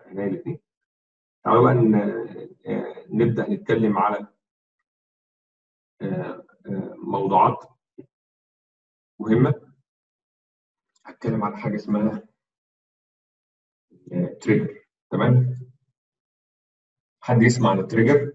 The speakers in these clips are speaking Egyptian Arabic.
عينيا الاثنين تعالوا بقى نبدا نتكلم على موضوعات مهمه هتكلم عن حاجه اسمها تريجر تمام حد يسمع عن التريجر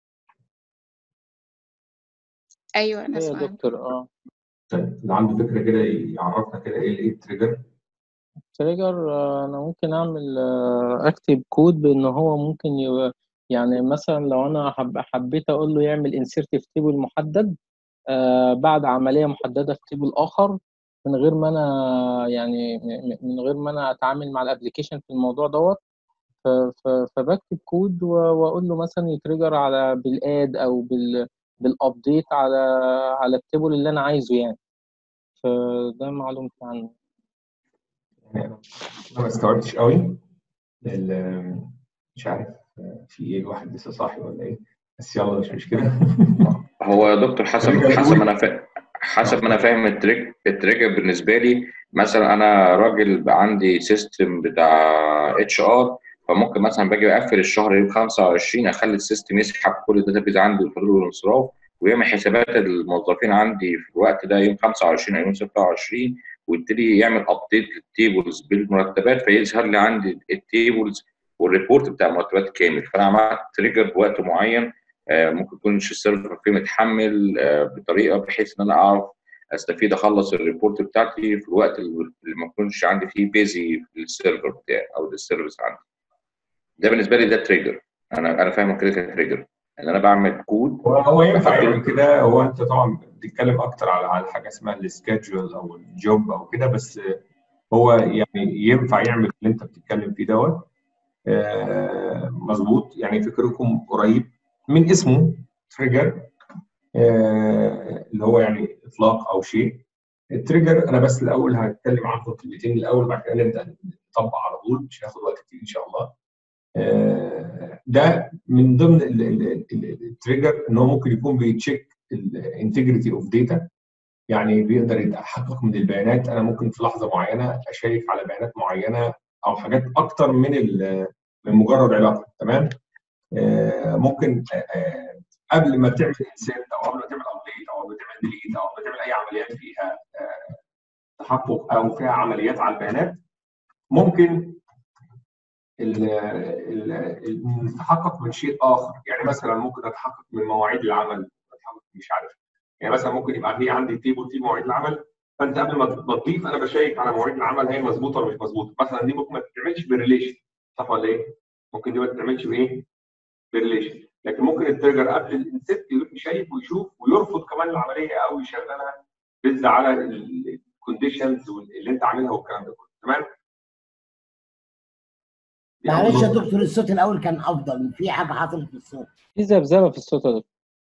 ايوه انا ايه يا اسمع دكتور اه طيب اللي عنده فكره كده يعرفنا كده ايه ايه التريجر تريجر آه، انا ممكن اعمل آه، اكتب كود بان هو ممكن ي... يعني مثلا لو انا حب... حبيت اقول له يعمل انسيرت في تيبل محدد آه بعد عمليه محدده في تيبل اخر من غير ما انا يعني م- م- من غير ما انا اتعامل مع الابلكيشن في الموضوع دوت ف... ف... فبكتب كود و... واقول له مثلا يتريجر على بالاد او بال بالابديت على على التيبل اللي انا عايزه يعني فده معلومتي عنه يعني انا ما استوعبتش قوي ال- مش عارف في ايه الواحد لسه صاحي ولا ايه بس يلا مش مشكله هو يا دكتور حسب تريجر حسب ما قول انا فا... حسب ما انا فاهم التريك التريجر بالنسبه لي مثلا انا راجل بقى عندي سيستم بتاع اتش ار فممكن مثلا باجي اقفل الشهر يوم 25 اخلي السيستم يسحب كل الداتابيز عندي الحضور والانصراف ويعمل حسابات الموظفين عندي في الوقت ده يوم 25 او يوم 26 ويبتدي يعمل ابديت للتيبلز بالمرتبات فيظهر لي عندي التيبلز والريبورت بتاع المرتبات كامل فانا عملت تريجر بوقت معين آه، ممكن يكون السيرفر فيه متحمل آه، بطريقه بحيث ان انا اعرف استفيد اخلص الريبورت بتاعتي في الوقت اللي ما يكونش عندي فيه بيزي للسيرفر بتاعي او للسيرفيس عندي ده بالنسبه لي ده تريجر انا انا فاهمه كده كتريجر ان انا بعمل كود هو هو ينفع بحط يعمل له كده هو انت طبعا بتتكلم اكتر على على حاجه اسمها السكادجول او الجوب او كده بس هو يعني ينفع يعمل اللي انت بتتكلم فيه دوت آه، مظبوط يعني فكركم قريب من اسمه تريجر اللي هو يعني اطلاق او شيء التريجر انا بس الاول هتكلم عنه في كلمتين الاول بعد كده نبدا نطبق على طول مش هياخد وقت كتير ان شاء الله آه، ده من ضمن التريجر ان هو ممكن يكون بيتشيك الانتجريتي اوف داتا يعني بيقدر يتحقق من البيانات انا ممكن في لحظه معينه اشيك على بيانات معينه او حاجات اكتر من ال- من مجرد علاقه تمام آه، ممكن آه، آه، قبل ما تعمل انسيرت او قبل ما تعمل ابديت او قبل ما تعمل ديليت او قبل ما تعمل اي عمليات فيها آه، تحقق او فيها عمليات على البيانات ممكن ال- ال- ال- نتحقق من شيء اخر يعني مثلا ممكن اتحقق من مواعيد العمل أتحقق مش عارف يعني مثلا ممكن يبقى في عندي تيبل فيه مواعيد العمل فانت قبل ما ما تضيف انا بشيك على مواعيد العمل هي مظبوطه ولا مش مظبوطه مثلا دي ممكن ما تتعملش بريليشن صح ولا ايه؟ ممكن دي ما تتعملش بايه؟ بريليشن لكن ممكن التريجر قبل الانسيت يروح يشيك ويشوف ويرفض كمان العمليه او يشغلها بيز على الكونديشنز اللي انت عاملها والكلام ده كله تمام؟ دي أول معلش يا نقطة. دكتور الصوت الاول كان افضل في حاجه حصلت في الصوت في ذبذبه في الصوت يا دكتور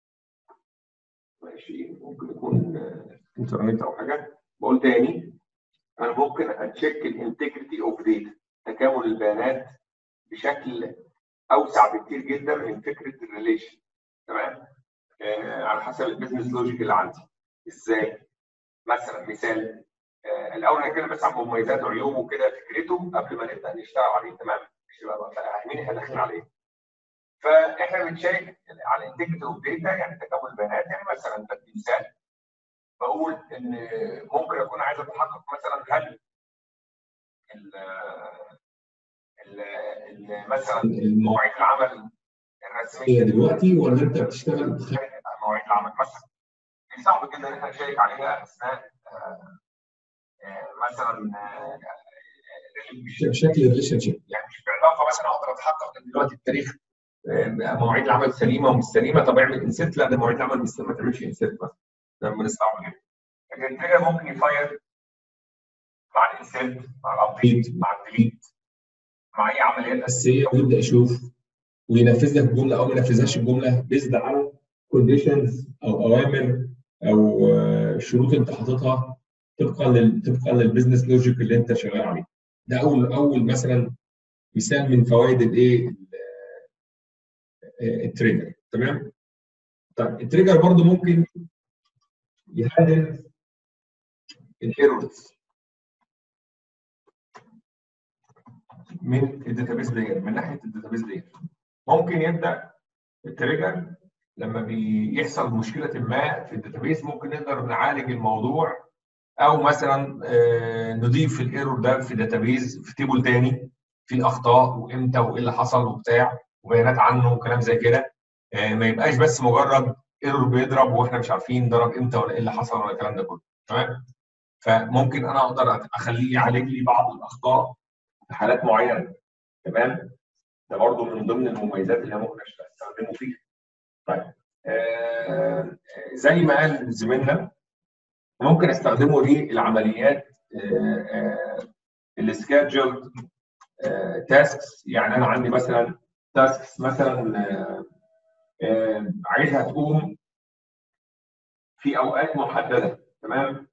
ماشي ممكن يكون آه، انترنت او حاجه بقول تاني انا ممكن اتشيك الانتجريتي اوف داتا تكامل البيانات بشكل اوسع بكتير جدا من فكره الريليشن تمام آه على حسب البيزنس لوجيك اللي عندي ازاي مثلا مثال آه الاول هنتكلم بس عن مميزات وعيوبه وكده فكرته قبل ما نبدا نشتغل عليه تمام مش تبقى فاهمين احنا داخلين على ايه فاحنا بنشيك على الانتجريتي اوف داتا يعني تكامل البيانات يعني مثلا بدي مثال بقول ان ممكن اكون عايز اتحقق مثلا هل ال ال ال مثلا مواعيد العمل الرسميه دلوقتي ولا انت بتشتغل مواعيد العمل مثلا دي صعب جدا ان احنا نشيك عليها اثناء آه، آه، مثلا آه، بشكل ريليشن شيب يعني مش بعلاقه مثلا اقدر اتحقق ان دلوقتي التاريخ آه، مواعيد العمل سليمه ومش سليمه طب اعمل انسيت لا ده مواعيد العمل مش سليمه ما تعملش انسيت مثلا ده بنستعمل جدا لكن التريجر ممكن يفاير مع الانسيت مع الابديت مع الديليت مع اي عمليات اساسيه ويبدا يشوف وينفذ لك الجمله او ما ينفذهاش الجمله بيزد على كونديشنز او اوامر او آه، شروط انت حاططها طبقا لل طبقا للبيزنس لوجيك اللي انت شغال عليه ده اول اول مثلا مثال من فوائد الايه ال- آه، التريجر تمام طيب التريجر برضو ممكن يهندل الايرورز من الداتابيز لاير من ناحيه الداتابيز لاير ممكن يبدا التريجر لما بيحصل مشكله ما في الداتابيز ممكن نقدر نعالج الموضوع او مثلا آه، نضيف الايرور ده في داتابيز في تيبل تاني في الاخطاء وامتى وايه اللي حصل وبتاع وبيانات عنه وكلام زي كده آه، ما يبقاش بس مجرد ايرور بيضرب واحنا مش عارفين ضرب امتى ولا ايه اللي حصل ولا الكلام ده كله تمام فممكن انا اقدر اخليه يعالج لي بعض الاخطاء في حالات معينه تمام ده برضو من ضمن المميزات اللي ممكن استخدمه فيها طيب آه زي ما قال زميلنا ممكن استخدمه للعمليات السكادجولد تاسكس يعني انا عندي مثلا تاسكس مثلا آه، آه، عايزها تقوم في اوقات محدده تمام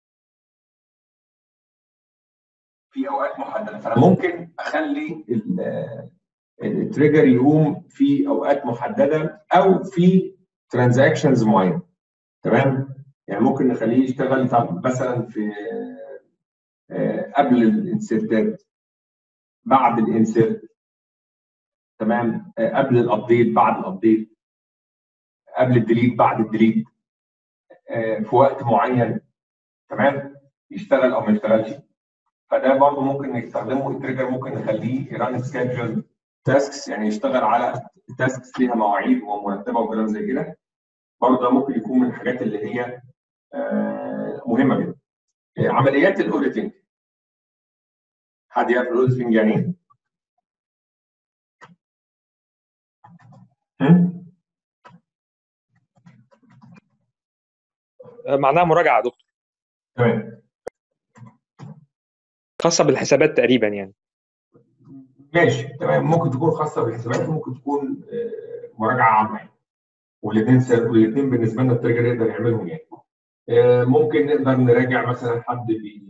في اوقات محدده فانا ممكن اخلي ال- التريجر يقوم في اوقات محدده او في ترانزاكشنز معينه تمام يعني ممكن نخليه يشتغل طب مثلا في آه، قبل الانسيرتات بعد الانسيرت تمام آه، قبل الابديت بعد الابديت قبل الديليت بعد الديليت آه، في وقت معين تمام يشتغل او ما يشتغلش فده برضه ممكن نستخدمه التريجر ممكن نخليه ران سكادجول تاسكس يعني يشتغل على تاسكس ليها مواعيد ومرتبه وكلام زي كده برضه ده ممكن يكون من الحاجات اللي هي آه، مهمه جدا آه، عمليات الاوديتنج حد يعرف الاوديتنج يعني ايه؟ هم؟ معناها مراجعه يا دكتور تمام خاصه بالحسابات تقريبا يعني ماشي تمام ممكن تكون خاصه بالحسابات وممكن تكون آه، مراجعه عامه يعني. والاثنين والاثنين بالنسبه لنا التريجر يقدر يعملهم يعني آه، ممكن نقدر نراجع مثلا حد بي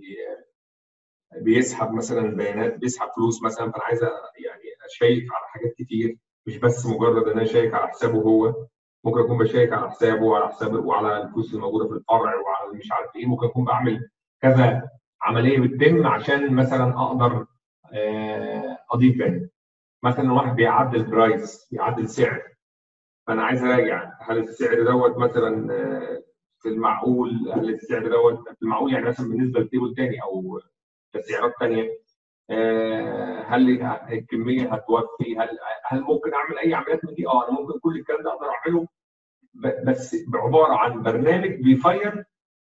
بيسحب مثلا بيانات بيسحب فلوس مثلا فانا عايز أ- يعني اشيك على حاجات كتير مش بس مجرد ان انا اشيك على حسابه هو ممكن اكون بشيك على حسابه وعلى حساب وعلى الفلوس الموجوده في الفرع وعلى مش عارف ايه ممكن اكون بعمل كذا عمليه بتتم عشان مثلا اقدر آه، اضيف بيانات مثلا واحد بيعدل برايس بيعدل سعر فانا عايز اراجع هل السعر دوت مثلا آه، في المعقول هل السعر دوت في المعقول يعني مثلا بالنسبه لتيبل تاني او تسعيرات تانيه آه، هل الكميه هتوفي هل هل ممكن اعمل اي عمليات من دي؟ اه انا ممكن كل الكلام ده اقدر اعمله ب- بس بعباره عن برنامج بيفير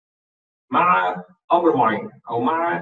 مع امر معين او مع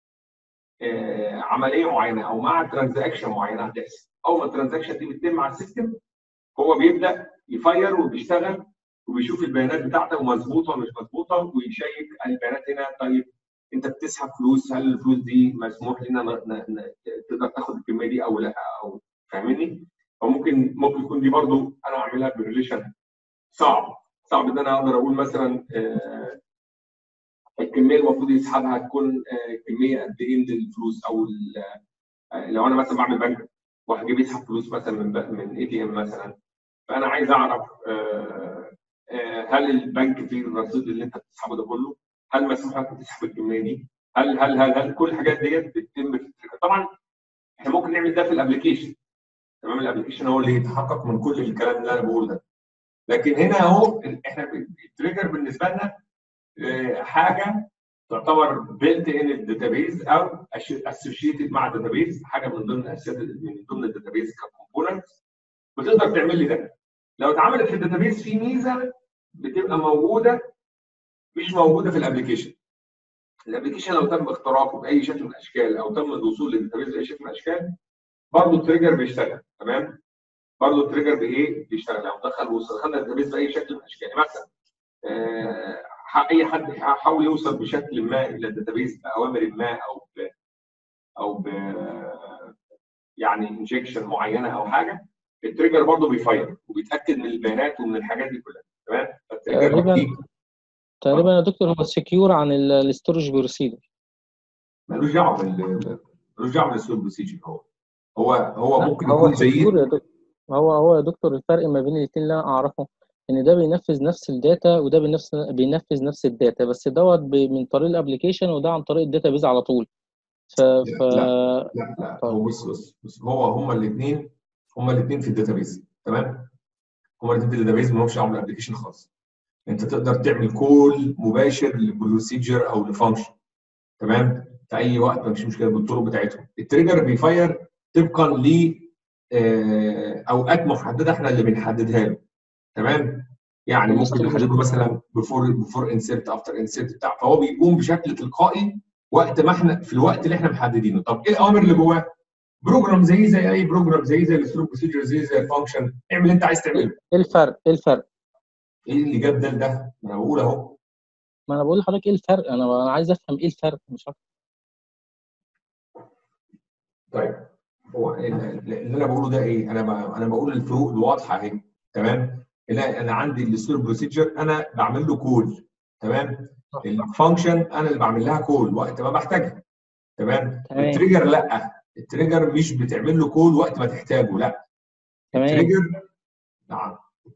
آه، عمليه معينه او مع ترانزاكشن معينه هتحصل اول ما الترانزاكشن دي بتتم على السيستم هو بيبدا يفير وبيشتغل وبيشوف البيانات بتاعته مظبوطه ولا مش مظبوطه ويشيك البيانات هنا طيب انت بتسحب فلوس هل الفلوس دي مسموح لنا ن- ن- ن- تقدر تاخد الكميه دي او لا او فاهمني؟ فممكن ممكن يكون دي برضو انا اعملها بريليشن صعب صعب ان انا اقدر اقول مثلا آه، الكميه المفروض يسحبها تكون آه، كميه قد ايه من الفلوس او ال- آه، لو انا مثلا بعمل بنك واحد جاي يسحب فلوس مثلا من ب- من اي تي ام مثلا فانا عايز اعرف آه، آه، هل البنك فيه الرصيد اللي انت بتسحبه ده كله؟ هل مسموح لك تسحب الكميه دي؟ هل هل هل, هل كل الحاجات ديت بتتم في التريجر؟ طبعا احنا ممكن نعمل ده في الابلكيشن تمام الابلكيشن هو اللي يتحقق من كل الكلام اللي انا بقوله ده لكن هنا اهو احنا التريجر بالنسبه لنا آه، حاجه تعتبر بيلت ان الداتابيز او اسوشيتد مع الداتابيز حاجه من ضمن اساسيات من ضمن الداتابيز ككومبوننت بتقدر تعمل لي ده لو اتعملت في الداتابيز في ميزه بتبقى موجوده مش موجوده في الابلكيشن الابلكيشن لو تم اختراقه باي شكل من الاشكال او تم الوصول للداتابيز باي شكل من الاشكال برضه التريجر بيشتغل تمام برضه التريجر بايه بيشتغل لو دخل وصل الداتابيز باي شكل من الاشكال مثلا آه، اي حد يحاول يوصل بشكل ما الى الداتابيز باوامر ما او ب او ب يعني انجكشن معينه او حاجه التريجر برضه بيفير وبيتاكد من البيانات ومن الحاجات دي كلها تمام فالتريجر تقريبا بيجي- تقريبا يا دكتور هو سكيور عن الستورج بروسيدر ملوش دعوه بال ملوش دعوه بالسوق بروسيجر هو هو هو ممكن هو يكون زي سكيور يا دكتور هو هو يا دكتور الفرق ما بين الاثنين اللي انا اعرفه ان ده بينفذ نفس الداتا وده بنفس بينفذ نفس الداتا بس دوت ب- من طريق الابلكيشن وده عن طريق الداتابيز على طول ف لا ف لا لا لا طيب. هو بص بص بص هو هما الاثنين هما الاثنين في الداتابيز تمام هما الاثنين في الداتابيز مالهمش دعوه بالابلكيشن خالص انت تقدر تعمل كول مباشر لبروسيجر او لفانكشن تمام في اي وقت مفيش مشكله بالطرق بتاعتهم التريجر بيفاير طبقا ل آه، اوقات محدده احنا اللي بنحددها له تمام يعني ممكن نحدد له مثلا بفور بفور انسيرت افتر انسيرت بتاع فهو بيقوم بشكل تلقائي وقت ما احنا في الوقت اللي احنا محددينه طب ايه الاوامر اللي جواه بروجرام زي زي اي بروجرام زي زي الستروك بروسيجر زي زي الفانكشن اعمل اللي انت عايز تعمله ايه الفرق ايه الفرق ايه اللي جاب ده لده ما انا بقول اهو ما انا بقول لحضرتك ايه الفرق انا انا عايز افهم ايه الفرق مش اكتر طيب هو ال- اللي انا بقوله ده ايه انا ب- انا بقول الفروق الواضحه اهي تمام لا انا عندي الستور بروسيجر انا بعمل له كول تمام الفانكشن انا اللي بعمل لها كول وقت ما بحتاجها تمام تمام. التريجر لا التريجر مش بتعمل له كول وقت ما تحتاجه لا تمام التريجر نعم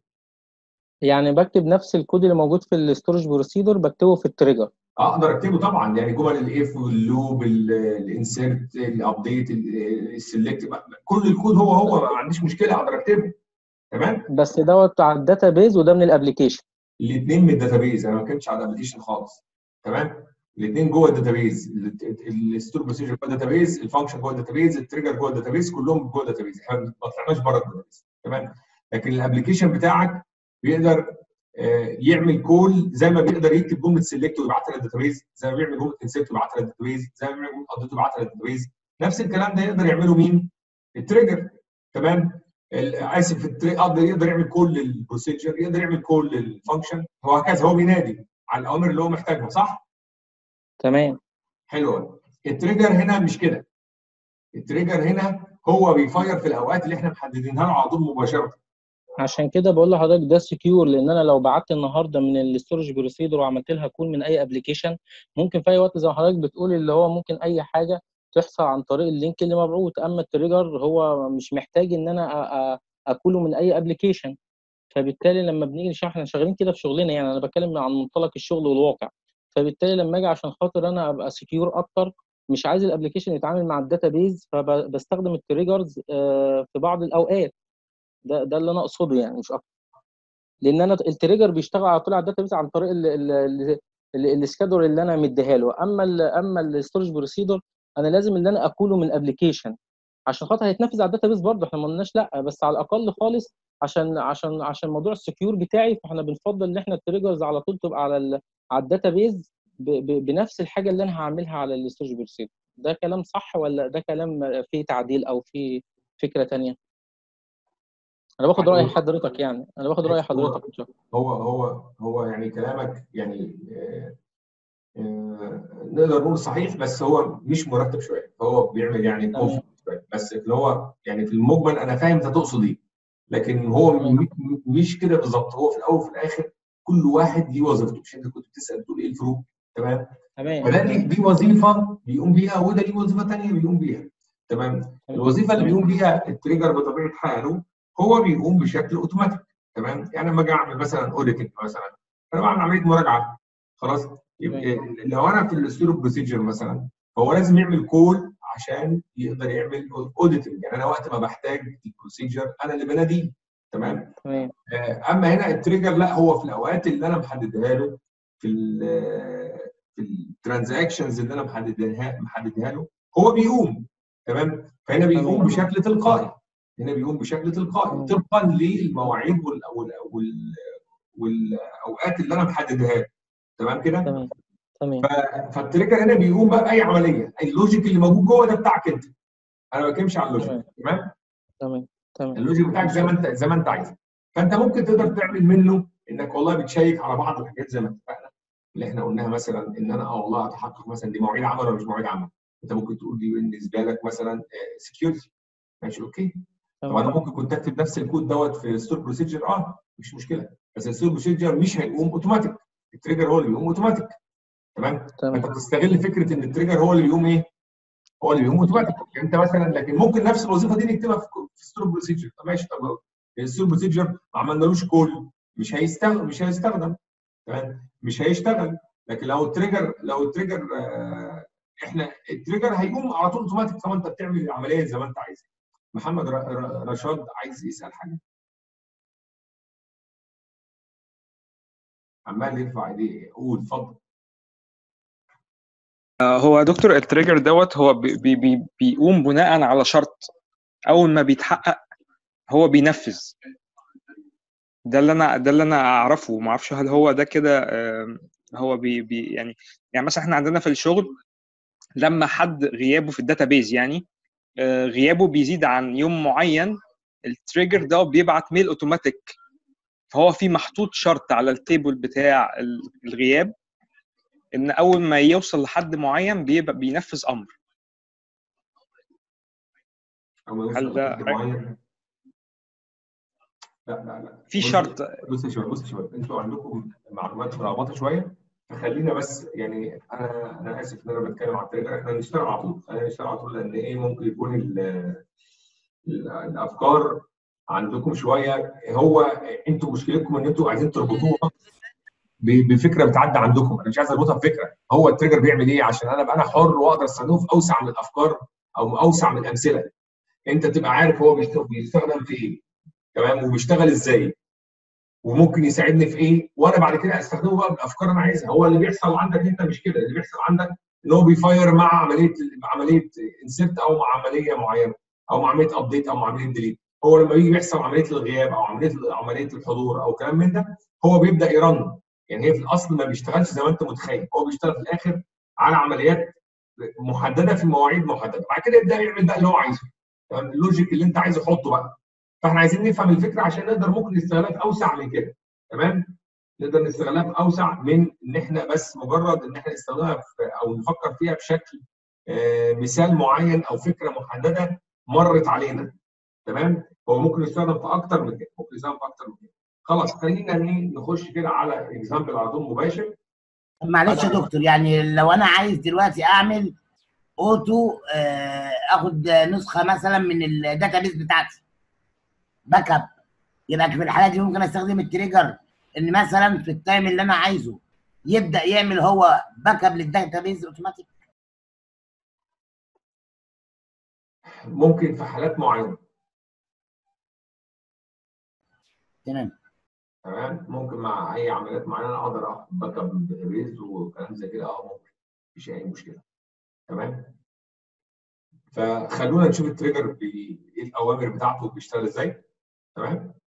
يعني بكتب نفس الكود اللي موجود في الستورج بروسيدور بكتبه في التريجر اقدر اكتبه طبعا يعني جمل الاف واللوب الانسيرت الابديت السلكت كل الكود هو هو ما عنديش مشكله اقدر اكتبه تمام بس دوت على الداتا بيز وده من الابلكيشن الاثنين من الداتابيز انا ما كنتش على الابلكيشن خالص تمام الاثنين جوه الداتابيز الستور بروسيجر جوه الداتابيز الفانكشن جوه الداتابيز التريجر جوه الداتابيز كلهم جوه الداتابيز احنا ما طلعناش بره الداتابيز تمام لكن الابلكيشن بتاعك بيقدر آه، يعمل كول زي ما بيقدر يكتب جمله سيلكت ويبعتها للداتابيز زي ما بيعمل جمله انسيرت ويبعتها للداتابيز زي ما بيعمل جمله ابديت ويبعتها للداتابيز نفس الكلام ده يقدر يعمله مين؟ التريجر تمام ال- اسف التري- يقدر يقدر يعمل كول للبروسيجر يقدر يعمل كول للفانكشن وهكذا هو بينادي على الاوامر اللي هو محتاجها صح؟ تمام حلو أوي. التريجر هنا مش كده التريجر هنا هو بيفاير في الاوقات اللي احنا محددينها له على طول مباشره عشان كده بقول لحضرتك ده سكيور لان انا لو بعت النهارده من الستورج بروسيدور وعملت لها كول من اي ابلكيشن ممكن في اي وقت زي ما حضرتك بتقول اللي هو ممكن اي حاجه تحصل عن طريق اللينك اللي مبعوث اما التريجر هو مش محتاج ان انا أ- أ- اكوله من اي ابلكيشن فبالتالي لما بنيجي نشرح احنا شغالين كده في شغلنا يعني انا بتكلم عن منطلق الشغل والواقع فبالتالي لما اجي عشان خاطر انا ابقى سكيور اكتر مش عايز الابلكيشن يتعامل مع الداتابيز فبستخدم التريجرز آه، في بعض الاوقات ده ده اللي انا اقصده يعني مش اكتر لان انا التريجر بيشتغل على طول على الداتابيز عن طريق ال- ال- ال- ال- السكادول اللي انا مديها له اما ال اما الستورج بروسيدور انا لازم ان انا اكوله من ابلكيشن عشان خاطر هيتنفذ على الداتابيز برضه احنا ما قلناش لا بس على الاقل خالص عشان عشان عشان موضوع السكيور بتاعي فاحنا بنفضل ان احنا التريجرز على طول تبقى على ال على الداتابيز ب- ب- بنفس الحاجه اللي انا هعملها على الستورج بروسيدور ده كلام صح ولا ده كلام فيه تعديل او فيه فكره تانية انا باخد راي حضرتك يعني انا باخد راي حضرتك مش أكتر. هو هو هو يعني كلامك يعني آه، آه، نقدر نقول صحيح بس هو مش مرتب شويه هو بيعمل يعني تمام. كونفليكت شويه بس اللي هو يعني في المجمل انا فاهم انت تقصد ايه لكن هو م- م- مش كده بالظبط هو في الاول وفي الاخر كل واحد ليه وظيفته مش انت كنت بتسال تقول ايه الفروق تمام تمام فده دي, دي وظيفه بيقوم بيها وده ليه وظيفه ثانيه بيقوم بيها تمام الوظيفه اللي بيقوم بيها التريجر بطبيعه حاله هو بيقوم بشكل اوتوماتيك تمام يعني لما اجي اعمل مثلا اوديتنج مثلا انا بعمل عمليه مراجعه خلاص يبقى لو انا في الستور بروسيجر مثلا هو لازم يعمل كول عشان يقدر يعمل اوديتنج يعني انا وقت ما بحتاج البروسيجر انا اللي بناديه تمام تمام آه، اما هنا التريجر لا هو في الاوقات اللي انا محددها له في ال في الترانزاكشنز اللي انا محددها محددها له هو بيقوم تمام فهنا بيقوم تمام. بشكل تلقائي هنا بيقوم بشكل تلقائي تمام. طبقا للمواعيد وال وال وال والاوقات اللي انا محددها له تمام كده تمام تمام فالتريجر هنا بيقوم بقى باي عمليه اللوجيك اللي موجود جوه ده بتاعك انت انا ما بتكلمش عن اللوجيك تمام. تمام تمام تمام اللوجيك بتاعك زي ما انت زي ما انت عايز فانت ممكن تقدر تعمل منه انك والله بتشيك على بعض الحاجات زي ما اتفقنا اللي احنا قلناها مثلا ان انا اه والله اتحقق مثلا دي مواعيد عمل ولا مش مواعيد عمل انت ممكن تقول دي بالنسبه لك مثلا سكيورتي ماشي اوكي طب انا تمام ممكن كنت اكتب نفس الكود دوت في ستور بروسيجر اه مش مشكله بس الستور بروسيجر مش هيقوم اوتوماتيك التريجر هو اللي بيقوم اوتوماتيك تمام فانت تمام بتستغل فكره ان التريجر هو اللي بيقوم ايه؟ هو اللي بيقوم اوتوماتيك يعني انت مثلا لكن ممكن نفس الوظيفه دي نكتبها في في ستور بروسيجر طب ماشي طب الستور بروسيجر ما عملنالوش كول مش هيستخدم مش هيستخدم تمام مش هيشتغل لكن لو التريجر لو التريجر آه، احنا التريجر هيقوم على طول اوتوماتيك طالما انت بتعمل العمليه زي ما انت عايز محمد ر- ر- رشاد عايز يسال حاجه عمال يرفع ايديه قول اتفضل آه، هو دكتور التريجر دوت هو بي بي بي بيقوم بناء على شرط اول ما بيتحقق هو بينفذ ده اللي انا ده اللي انا اعرفه ما اعرفش هل هو ده كده آم، هو بي بي يعني يعني مثلا احنا عندنا في الشغل لما حد غيابه في الداتابيز يعني آه، غيابه بيزيد عن يوم معين التريجر ده بيبعت ميل اوتوماتيك فهو في محطوط شرط على التيبل بتاع ال- الغياب ان اول ما يوصل لحد معين بيبقى بينفذ امر أو ما هل يوصل ده لحد معين لا لا لا في بص- شرط بص يا شباب بص يا شباب انتوا عندكم معلومات ملخبطه شويه فخلينا بس يعني انا انا اسف ان انا بتكلم على التريجر احنا نشتغل على طول خلينا نشتغل على طول لان ايه ممكن يكون ال ال الافكار عندكم شويه هو انتوا مشكلتكم ان انتوا عايزين تربطوها ب- بفكره بتعدي عندكم انا مش عايز اربطها بفكره هو التريجر بيعمل ايه عشان انا ابقى انا حر واقدر استخدمه في اوسع من الافكار او اوسع من الامثله انت تبقى عارف هو بيست- بيستخدم في ايه تمام وبيشتغل ازاي وممكن يساعدني في ايه وانا بعد كده استخدمه بقى بالافكار اللي انا عايزها هو اللي بيحصل عندك انت مش كده اللي بيحصل عندك ان هو بيفاير مع عمليه عمليه انسرت او مع عمليه معينه او مع عمليه ابديت او مع عمليه ديليت هو لما يجي يحصل عمليه الغياب او عمليه عمليه الحضور او كلام من ده هو بيبدا يرن يعني هي في الاصل ما بيشتغلش زي ما انت متخيل هو بيشتغل في الاخر على عمليات محدده في مواعيد محدده بعد كده يبدا يعمل بقى اللي هو عايزه تمام اللوجيك اللي انت عايز يحطه بقى فاحنا عايزين نفهم الفكره عشان نقدر ممكن نستغلها في اوسع من كده تمام نقدر نستغلها في اوسع من ان احنا بس مجرد ان احنا نستخدمها في او نفكر فيها بشكل آه، مثال معين او فكره محدده مرت علينا تمام هو ممكن يستخدم في اكتر من كده ممكن يستخدم في اكتر من كده خلاص خلينا إيه، نخش كده على اكزامبل على طول مباشر طب معلش يا دكتور يعني لو انا عايز دلوقتي اعمل اوتو آه، اخد نسخه مثلا من الداتابيس بتاعتي باك اب يبقى في الحاله دي ممكن استخدم التريجر ان مثلا في التايم اللي انا عايزه يبدا يعمل هو باك اب للداتابيس اوتوماتيك ممكن في حالات معينه تمام تمام ممكن مع اي عمليات معينه اقدر اخد باك اب ريز وكلام زي كده اه ممكن مفيش اي مشكله تمام فخلونا نشوف التريجر بي- ايه الاوامر بتاعته بيشتغل ازاي تمام